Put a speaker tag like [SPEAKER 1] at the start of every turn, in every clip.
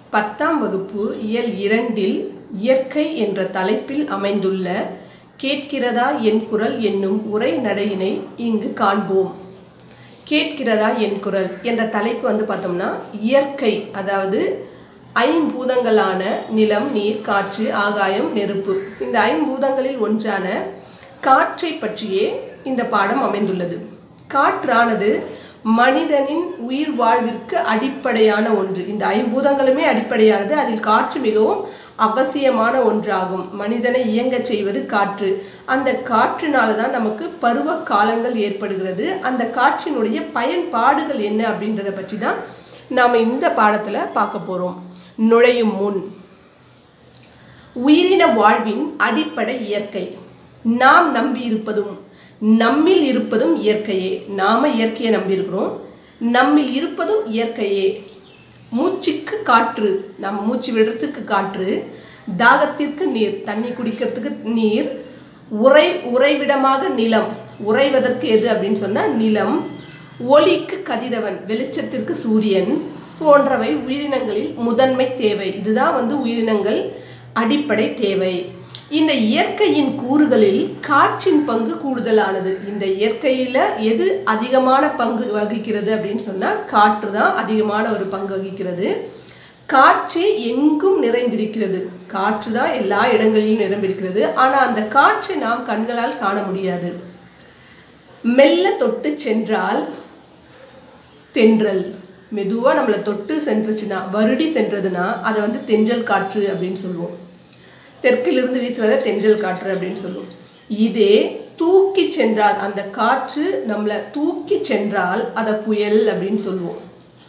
[SPEAKER 1] பத்தாம் வகுப்பு இயல் இரண்டில் இயற்கை என்ற தலைப்பில் அமைந்துள்ள கேட்கிறதா என் குரல் என்னும் உரை நடையினை இங்கு காண்போம் கேட்கிறதா என் குரல் என்ற தலைப்பு வந்து பார்த்தோம்னா இயற்கை அதாவது ஐம்பூதங்களான நிலம் நீர் காற்று ஆகாயம் நெருப்பு இந்த ஐம்பூதங்களில் ஒன்றான காற்றை பற்றியே இந்த பாடம் அமைந்துள்ளது காற்றானது மனிதனின் உயிர் வாழ்விற்கு அடிப்படையான ஒன்று இந்த ஐம்பூதங்களுமே அடிப்படையானது அதில் காற்று மிகவும் அவசியமான ஒன்றாகும் மனிதனை இயங்கச் செய்வது காற்று அந்த காற்றினால தான் நமக்கு பருவ காலங்கள் ஏற்படுகிறது அந்த காற்றினுடைய பயன்பாடுகள் என்ன அப்படின்றத பற்றி தான் நாம் இந்த பாடத்தில் பார்க்க போகிறோம் நுழையும் முன் உயிரின வாழ்வின் அடிப்படை இயற்கை நாம் நம்பி இருப்பதும் நம்மில் இருப்பதும் இயற்கையே நாம இயற்கையை நம்பி இருக்கிறோம் நம்மில் இருப்பதும் இயற்கையே மூச்சுக்கு காற்று நம்ம மூச்சு விடுறதுக்கு காற்று தாகத்திற்கு நீர் தண்ணி குடிக்கிறதுக்கு நீர் உறை உறைவிடமாக நிலம் உறைவதற்கு எது அப்படின்னு சொன்னால் நிலம் ஒளிக்கு கதிரவன் வெளிச்சத்திற்கு சூரியன் போன்றவை உயிரினங்களில் முதன்மை தேவை இதுதான் வந்து உயிரினங்கள் அடிப்படை தேவை இந்த இயற்கையின் கூறுகளில் காற்றின் பங்கு கூடுதலானது இந்த இயற்கையில் எது அதிகமான பங்கு வகிக்கிறது அப்படின்னு சொன்னால் காற்று தான் அதிகமான ஒரு பங்கு வகிக்கிறது காற்றே எங்கும் நிறைந்திருக்கிறது காற்று தான் எல்லா இடங்களிலும் நிரம்பியிருக்கிறது ஆனால் அந்த காற்றை நாம் கண்களால் காண முடியாது மெல்ல தொட்டு சென்றால் தென்றல் மெதுவாக நம்மளை தொட்டு சென்றுச்சுன்னா வருடி சென்றதுன்னா அதை வந்து தென்றல் காற்று அப்படின்னு சொல்லுவோம் தெற்கிலிருந்து வீசுவதை தென்றல் காற்று அப்படின்னு சொல்லுவோம் இதே தூக்கி சென்றால் அந்த காற்று நம்மளை தூக்கி சென்றால் அதை புயல் அப்படின்னு சொல்லுவோம்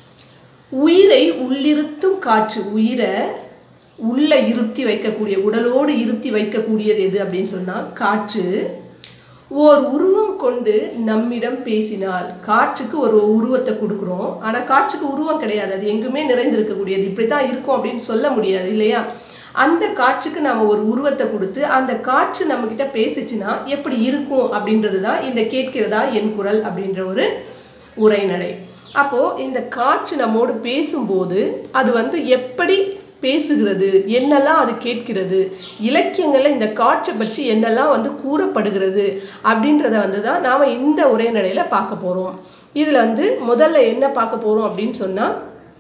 [SPEAKER 1] உயிரை உள்ளிருத்தும் காற்று உயிரை உள்ள இருத்தி வைக்கக்கூடிய உடலோடு இருத்தி வைக்கக்கூடியது எது அப்படின்னு சொன்னால் காற்று ஓர் உருவம் கொண்டு நம்மிடம் பேசினால் காற்றுக்கு ஒரு உருவத்தை கொடுக்குறோம் ஆனால் காற்றுக்கு உருவம் கிடையாது அது எங்குமே நிறைந்திருக்கக்கூடியது இப்படி தான் இருக்கும் அப்படின்னு சொல்ல முடியாது இல்லையா அந்த காற்றுக்கு நம்ம ஒரு உருவத்தை கொடுத்து அந்த காற்று நம்மக்கிட்ட பேசிச்சுன்னா எப்படி இருக்கும் அப்படின்றது தான் இந்த கேட்கிறதா என் குரல் அப்படின்ற ஒரு உரைநடை அப்போது இந்த காற்று நம்மோடு பேசும்போது அது வந்து எப்படி பேசுகிறது என்னெல்லாம் அது கேட்கிறது இலக்கியங்களில் இந்த காற்றை பற்றி என்னெல்லாம் வந்து கூறப்படுகிறது அப்படின்றத வந்து தான் நாம் இந்த உரைநடையில் பார்க்க போகிறோம் இதில் வந்து முதல்ல என்ன பார்க்க போகிறோம் அப்படின்னு சொன்னால்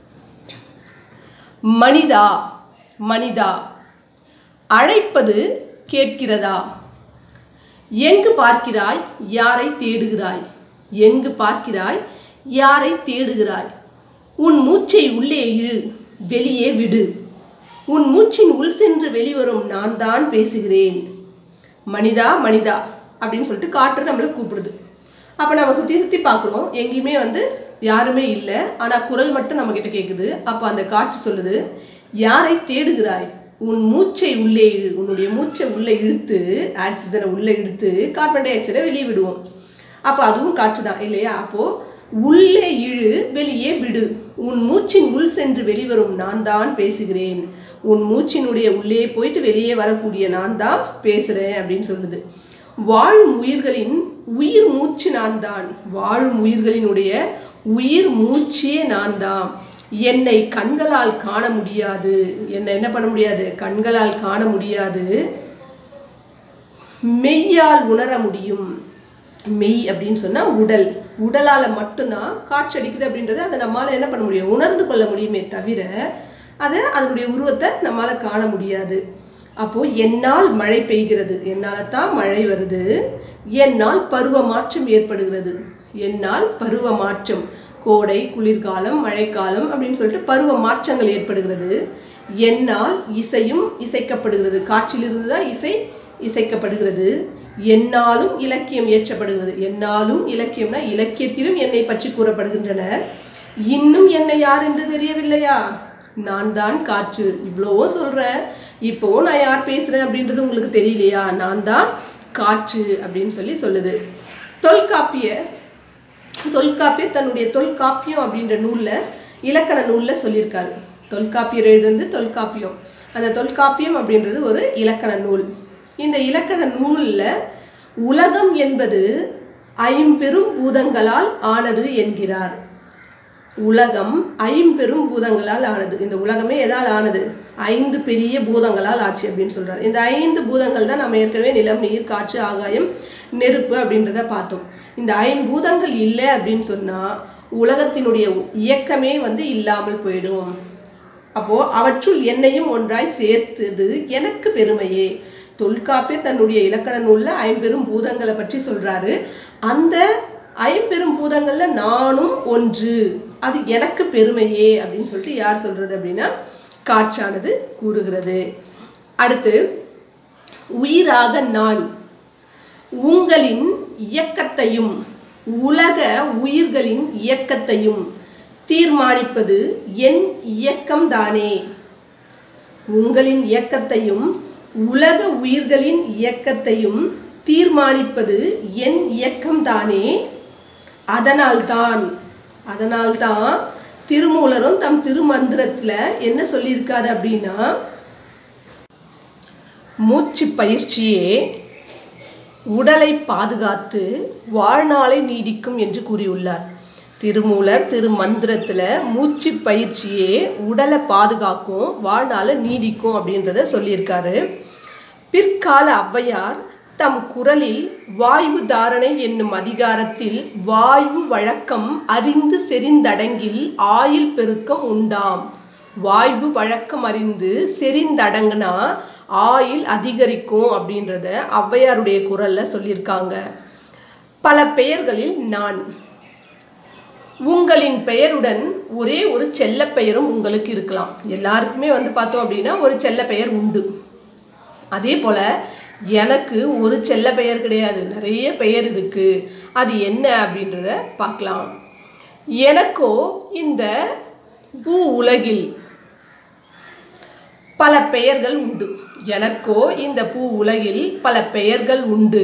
[SPEAKER 1] மனிதா மனிதா அழைப்பது கேட்கிறதா எங்கு பார்க்கிறாய் யாரை தேடுகிறாய் எங்கு பார்க்கிறாய் யாரை தேடுகிறாய் உன் மூச்சை உள்ளே இழு வெளியே விடு உன் மூச்சின் உள் சென்று வெளிவரும் நான் தான் பேசுகிறேன் மனிதா மனிதா அப்படின்னு சொல்லிட்டு காற்று நம்மளை கூப்பிடுது அப்போ நம்ம சுற்றி சுற்றி பார்க்குறோம் எங்கேயுமே வந்து யாருமே இல்லை ஆனால் குரல் மட்டும் நம்மக்கிட்ட கேட்குது அப்போ அந்த காற்று சொல்லுது யாரை தேடுகிறாய் உன் மூச்சை உள்ளே இழு உன்னுடைய மூச்சை உள்ளே இழுத்து ஆக்சிஜனை உள்ளே இழுத்து கார்பன் டை ஆக்சைடை வெளியே விடுவோம் அப்போ அதுவும் காற்று தான் இல்லையா அப்போது உள்ளே இழு வெளியே விடு உன் மூச்சின் உள் சென்று வெளிவரும் நான் தான் பேசுகிறேன் உன் மூச்சினுடைய உள்ளே போயிட்டு வெளியே வரக்கூடிய நான் தான் பேசுகிறேன் அப்படின்னு சொல்லுது வாழும் உயிர்களின் உயிர் மூச்சு நான் தான் வாழும் உயிர்களினுடைய உயிர் மூச்சே நான் தான் என்னை கண்களால் காண முடியாது என்னை என்ன பண்ண முடியாது கண்களால் காண முடியாது மெய்யால் உணர முடியும் மெய் அப்படின்னு சொன்னால் உடல் உடலால் மட்டும்தான் காற்றடிக்குது அப்படின்றத அதை நம்மளால் என்ன பண்ண முடியும் உணர்ந்து கொள்ள முடியுமே தவிர அதை அதனுடைய உருவத்தை நம்மளால் காண முடியாது அப்போது என்னால் மழை பெய்கிறது என்னால் தான் மழை வருது என்னால் பருவ மாற்றம் ஏற்படுகிறது என்னால் பருவ மாற்றம் கோடை குளிர்காலம் மழைக்காலம் அப்படின்னு சொல்லிட்டு பருவ மாற்றங்கள் ஏற்படுகிறது என்னால் இசையும் இசைக்கப்படுகிறது காற்றிலிருந்து தான் இசை இசைக்கப்படுகிறது என்னாலும் இலக்கியம் ஏற்றப்படுகிறது என்னாலும் இலக்கியம்னா இலக்கியத்திலும் என்னை பற்றி கூறப்படுகின்றன இன்னும் என்னை யார் என்று தெரியவில்லையா நான் தான் காற்று இவ்வளவோ சொல்கிறேன் இப்போவோ நான் யார் பேசுகிறேன் அப்படின்றது உங்களுக்கு தெரியலையா நான் தான் காற்று அப்படின்னு சொல்லி சொல்லுது தொல்காப்பியர் தொல்காப்பியர் தன்னுடைய தொல்காப்பியம் அப்படின்ற நூலில் இலக்கண நூலில் சொல்லியிருக்காரு தொல்காப்பியர் எழுதுந்து தொல்காப்பியம் அந்த தொல்காப்பியம் அப்படின்றது ஒரு இலக்கண நூல் இந்த இலக்கண நூலில் உலகம் என்பது ஐம்பெரும் பூதங்களால் ஆனது என்கிறார் உலகம் ஐம்பெரும் பூதங்களால் ஆனது இந்த உலகமே எதால் ஆனது ஐந்து பெரிய பூதங்களால் ஆச்சு அப்படின்னு சொல்றாரு இந்த ஐந்து பூதங்கள் தான் நம்ம ஏற்கனவே நிலம் நீர் காற்று ஆகாயம் நெருப்பு அப்படின்றத பார்த்தோம் இந்த ஐம்பூதங்கள் இல்லை அப்படின்னு சொன்னா உலகத்தினுடைய இயக்கமே வந்து இல்லாமல் போயிடும் அப்போ அவற்றுள் என்னையும் ஒன்றாய் சேர்த்தது எனக்கு பெருமையே தொல்காப்பியர் தன்னுடைய இலக்கண நூல்ல ஐம்பெரும் பூதங்களை பற்றி சொல்றாரு அந்த ஐம்பெரும் பூதங்கள்ல நானும் ஒன்று அது எனக்கு பெருமையே அப்படின்னு சொல்லிட்டு யார் சொல்றது அப்படின்னா காற்றானது கூறுகிறது அடுத்து உயிராக நான் உங்களின் இயக்கத்தையும் உலக உயிர்களின் இயக்கத்தையும் தீர்மானிப்பது என் இயக்கம்தானே உங்களின் இயக்கத்தையும் உலக உயிர்களின் இயக்கத்தையும் தீர்மானிப்பது என் இயக்கம்தானே அதனால்தான் அதனால்தான் திருமூலரும் தம் திருமந்திரத்துல என்ன சொல்லியிருக்காரு அப்படின்னா மூச்சு பயிற்சியே உடலை பாதுகாத்து வாழ்நாளை நீடிக்கும் என்று கூறியுள்ளார் திருமூலர் திருமந்திரத்தில் மூச்சு பயிற்சியே உடலை பாதுகாக்கும் வாழ்நாளை நீடிக்கும் அப்படின்றத சொல்லியிருக்காரு பிற்கால ஔவையார் தம் குரலில் வாயு தாரணை என்னும் அதிகாரத்தில் வாயு வழக்கம் அறிந்து செறிந்தடங்கில் ஆயில் பெருக்கம் உண்டாம் வாயு வழக்கம் அறிந்து செறிந்தடங்குனா ஆயில் அதிகரிக்கும் அப்படின்றத ஔவையாருடைய குரல்ல சொல்லியிருக்காங்க பல பெயர்களில் நான் உங்களின் பெயருடன் ஒரே ஒரு செல்ல பெயரும் உங்களுக்கு இருக்கலாம் எல்லாருக்குமே வந்து பார்த்தோம் அப்படின்னா ஒரு செல்ல பெயர் உண்டு அதே போல எனக்கு ஒரு செல்ல பெயர் கிடையாது நிறைய பெயர் இருக்கு அது என்ன அப்படின்றத பார்க்கலாம் எனக்கோ இந்த பூ உலகில் பல பெயர்கள் உண்டு எனக்கோ இந்த பூ உலகில் பல பெயர்கள் உண்டு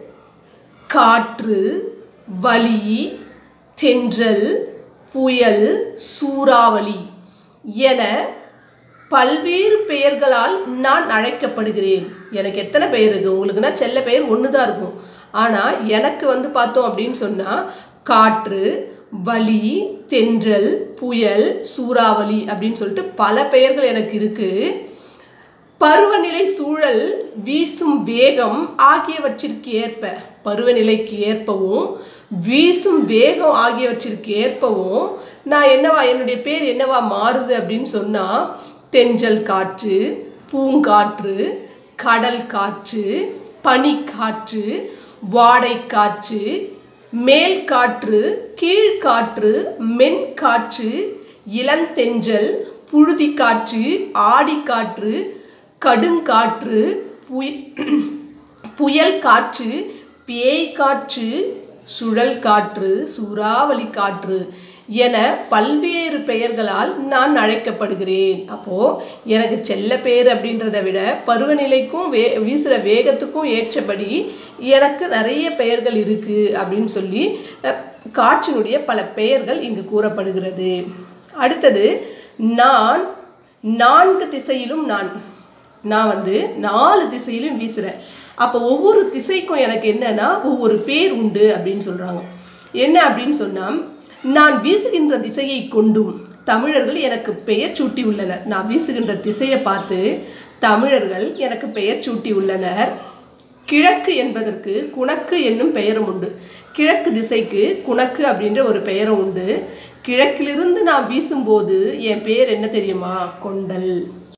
[SPEAKER 1] காற்று வலி தென்றல் புயல் சூறாவளி என பல்வேறு பெயர்களால் நான் அழைக்கப்படுகிறேன் எனக்கு எத்தனை பெயர் இருக்கு உங்களுக்குன்னா செல்ல பெயர் ஒன்று தான் இருக்கும் ஆனால் எனக்கு வந்து பார்த்தோம் அப்படின்னு சொன்னால் காற்று வலி தென்றல் புயல் சூறாவளி அப்படின்னு சொல்லிட்டு பல பெயர்கள் எனக்கு இருக்குது பருவநிலை சூழல் வீசும் வேகம் ஆகியவற்றிற்கு ஏற்ப பருவநிலைக்கு ஏற்பவும் வீசும் வேகம் ஆகியவற்றிற்கு ஏற்பவும் நான் என்னவா என்னுடைய பேர் என்னவா மாறுது அப்படின்னு சொன்னால் தென்றல் காற்று பூங்காற்று கடல் காற்று பனிக்காற்று வாடை காற்று மேல் காற்று கீழ்காற்று மென் காற்று இளந்தென்றல் புழுதி காற்று ஆடிக்காற்று கடுங்காற்று புய புயல் காற்று பேய் காற்று சுழல் காற்று சூறாவளி காற்று என பல்வேறு பெயர்களால் நான் அழைக்கப்படுகிறேன் அப்போ எனக்கு செல்ல பேர் அப்படின்றத விட பருவநிலைக்கும் வே வீசுகிற வேகத்துக்கும் ஏற்றபடி எனக்கு நிறைய பெயர்கள் இருக்கு அப்படின்னு சொல்லி அஹ், காற்றினுடைய பல பெயர்கள் இங்கு கூறப்படுகிறது அடுத்தது நான் நான்கு திசையிலும் நான் நான் வந்து நாலு திசையிலும் வீசுகிறேன் அப்போ ஒவ்வொரு திசைக்கும் எனக்கு என்னன்னா ஒவ்வொரு பேர் உண்டு அப்படின்னு சொல்கிறாங்க என்ன அப்படின்னு சொன்னால் நான் வீசுகின்ற திசையை கொண்டும் தமிழர்கள் எனக்கு பெயர் சூட்டி உள்ளனர் நான் வீசுகின்ற திசையை பார்த்து தமிழர்கள் எனக்கு பெயர் சூட்டி உள்ளனர் கிழக்கு என்பதற்கு குணக்கு என்னும் பெயரும் உண்டு கிழக்கு திசைக்கு குணக்கு அப்படின்ற ஒரு பெயரும் உண்டு கிழக்கிலிருந்து நான் வீசும்போது என் பேர் என்ன தெரியுமா கொண்டல்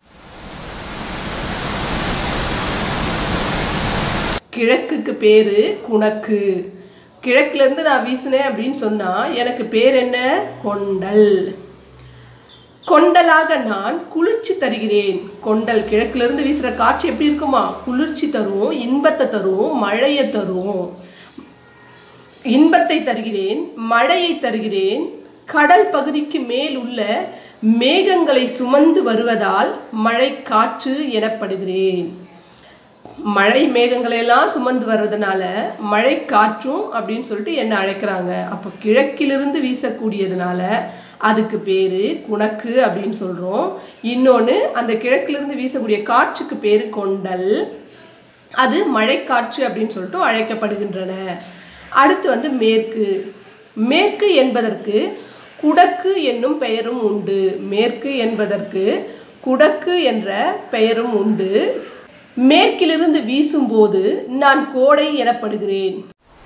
[SPEAKER 1] கிழக்குக்கு பேரு குணக்கு கிழக்குலேருந்து நான் வீசினேன் அப்படின்னு சொன்னால் எனக்கு பேர் என்ன கொண்டல் கொண்டலாக நான் குளிர்ச்சி தருகிறேன் கொண்டல் கிழக்குலேருந்து வீசுகிற காற்று எப்படி இருக்குமா குளிர்ச்சி தரும் இன்பத்தை தரும் மழையை தரும் இன்பத்தை தருகிறேன் மழையை தருகிறேன் கடல் பகுதிக்கு மேல் உள்ள மேகங்களை சுமந்து வருவதால் மழை காற்று எனப்படுகிறேன் மழை மேகங்களை எல்லாம் சுமந்து வர்றதுனால மழை காற்றும் அப்படின்னு சொல்லிட்டு என்ன அழைக்கிறாங்க அப்போ கிழக்கிலிருந்து வீசக்கூடியதுனால அதுக்கு பேர் குணக்கு அப்படின்னு சொல்கிறோம் இன்னொன்று அந்த கிழக்கிலிருந்து வீசக்கூடிய காற்றுக்கு பேர் கொண்டல் அது மழைக்காற்று அப்படின்னு சொல்லிட்டு அழைக்கப்படுகின்றன அடுத்து வந்து மேற்கு மேற்கு என்பதற்கு குடக்கு என்னும் பெயரும் உண்டு மேற்கு என்பதற்கு குடக்கு என்ற பெயரும் உண்டு மேற்கிலிருந்து வீசும்போது நான் கோடை எனப்படுகிறேன்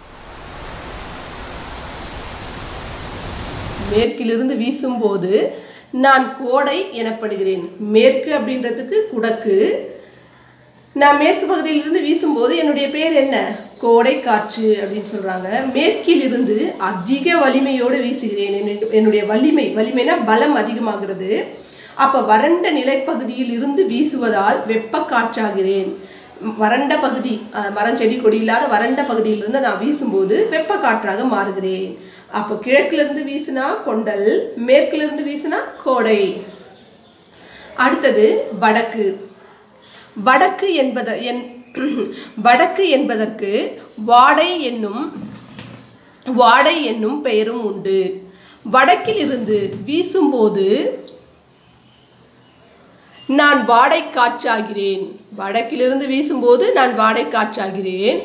[SPEAKER 1] மேற்கிலிருந்து வீசும்போது நான் கோடை எனப்படுகிறேன் மேற்கு அப்படின்றதுக்கு குடக்கு நான் மேற்கு பகுதியிலிருந்து வீசும்போது என்னுடைய பேர் என்ன கோடை காற்று அப்படின்னு சொல்றாங்க மேற்கிலிருந்து அதிக வலிமையோடு வீசுகிறேன் என்னுடைய- என்னுடைய வலிமை வலிமைனா பலம் அதிகமாகிறது அப்ப வறண்ட நிலைப்பகுதியில் இருந்து வீசுவதால் வெப்ப காற்றாகிறேன் வறண்ட பகுதி அஹ், மரம் செடி கொடி இல்லாத வறண்ட பகுதியிலிருந்து நான் வீசும்போது வெப்ப காற்றாக மாறுகிறேன் அப்போ கிழக்குல இருந்து வீசினா கொண்டல் மேற்குல இருந்து வீசினா கோடை அடுத்தது வடக்கு வடக்கு என்பத என் வடக்கு என்பதற்கு வாடை என்னும் வாடை என்னும் பெயரும் உண்டு வடக்கில் இருந்து வீசும்போது நான் வாடை காற்றாகிறேன் வடக்கிலிருந்து வீசும்போது நான் வாடை காற்றாகிறேன்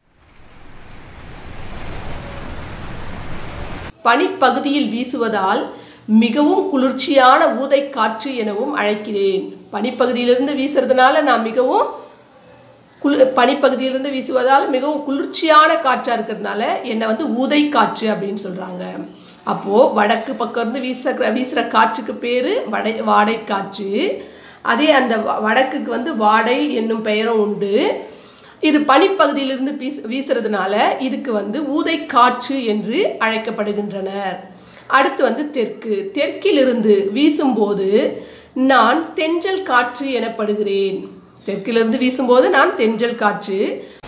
[SPEAKER 1] பனிப்பகுதியில் வீசுவதால் மிகவும் குளிர்ச்சியான ஊதை காற்று எனவும் அழைக்கிறேன் பனிப்பகுதியிலிருந்து வீசுறதுனால நான் மிகவும் குளு பனிப்பகுதியிலிருந்து வீசுவதால் மிகவும் குளிர்ச்சியான காற்றா இருக்கிறதுனால என்னை வந்து ஊதை காற்று அப்படின்னு சொல்றாங்க அப்போ வடக்கு பக்கம் இருந்து வீசுற வீசுற காற்றுக்கு பேரு வடை வாடை காற்று அதே அந்த வ- வடக்குக்கு வந்து வாடை என்னும் பெயரும் உண்டு இது பனிப்பகுதியிலிருந்து வீச வீசுறதுனால இதுக்கு வந்து ஊதை காற்று என்று அழைக்கப்படுகின்றனர் அடுத்து வந்து தெற்கு தெற்கிலிருந்து வீசும்போது நான் தென்றல் காற்று எனப்படுகிறேன் தெற்கிலிருந்து வீசும்போது நான் தென்றல் காற்று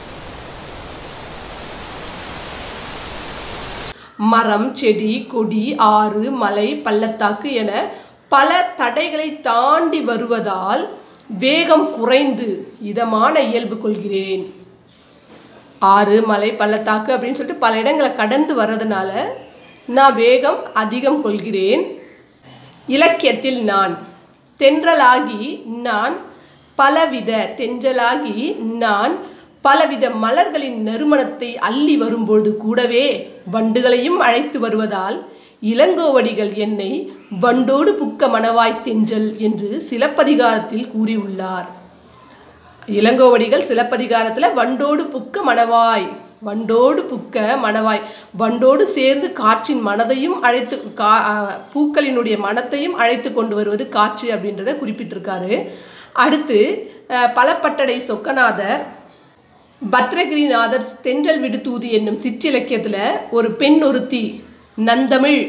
[SPEAKER 1] மரம் செடி கொடி ஆறு மலை பள்ளத்தாக்கு என பல தடைகளை தாண்டி வருவதால் வேகம் குறைந்து இதமான இயல்பு கொள்கிறேன் ஆறு மலை பள்ளத்தாக்கு அப்படின்னு சொல்லிட்டு பல இடங்களை கடந்து வர்றதுனால நான் வேகம் அதிகம் கொள்கிறேன் இலக்கியத்தில் நான் தென்றலாகி நான் பலவித தென்றலாகி நான் பலவித மலர்களின் நறுமணத்தை அள்ளி வரும்பொழுது கூடவே வண்டுகளையும் அழைத்து வருவதால் இளங்கோவடிகள் என்னை வண்டோடு புக்க மணவாய் தென்றல் என்று சிலப்பதிகாரத்தில் கூறியுள்ளார் இளங்கோவடிகள் சிலப்பதிகாரத்தில் வண்டோடு புக்க மணவாய் வண்டோடு புக்க மணவாய் வண்டோடு சேர்ந்து காற்றின் மனதையும் அழைத்து கா அஹ், பூக்களினுடைய மனத்தையும் அழைத்து கொண்டு வருவது காற்று அப்படின்றத குறிப்பிட்டிருக்காரு அடுத்து அஹ், பலப்பட்டடை சொக்கநாதர் பத்ரகிரிநாதர் தென்றல் விடுதூது என்னும் சிற்றிலக்கியத்தில் ஒரு பெண் ஒருத்தி நந்தமிழ்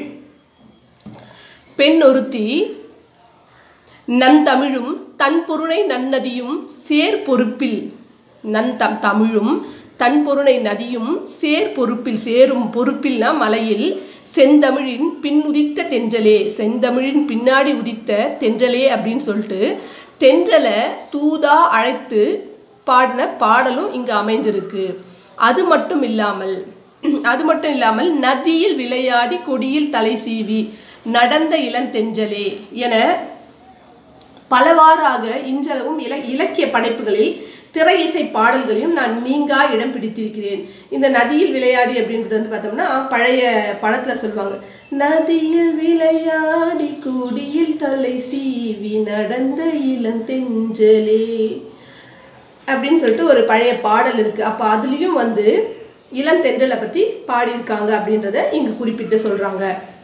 [SPEAKER 1] பெண் ஒருத்தி நந்தமிழும் தன் பொருணை நன்னதியும் சேர் பொறுப்பில் நந்தம் தமிழும் தன் பொருணை நதியும் சேர் பொறுப்பில் சேரும் பொறுப்பில்னா மலையில் செந்தமிழின் பின் உதித்த தென்றலே செந்தமிழின் பின்னாடி உதித்த தென்றலே அப்படின்னு சொல்லிட்டு தென்றலை தூதா அழைத்து பாடின பாடலும் இங்கு அமைந்திருக்கு அது மட்டும் இல்லாமல் அது மட்டும் இல்லாமல் நதியில் விளையாடி கொடியில் தலை சீவி நடந்த இளந்தெஞ்சலே என பலவாறாக இன்றளவும் இல இலக்கிய படைப்புகளில் திரை இசை பாடல்களையும் நான் நீங்கா இடம் பிடித்திருக்கிறேன் இந்த நதியில் விளையாடி அப்படின்றது வந்து பார்த்தோம்னா பழைய படத்துல சொல்லுவாங்க நதியில் விளையாடி குடியில் தலை சீவி நடந்த இளந்தெஞ்சலே அப்படின்னு சொல்லிட்டு ஒரு பழைய பாடல் இருக்கு அப்போ அதுலேயும் வந்து இளந்தென்றலை பற்றி பாடியிருக்காங்க அப்படின்றத இங்கு குறிப்பிட்டு சொல்றாங்க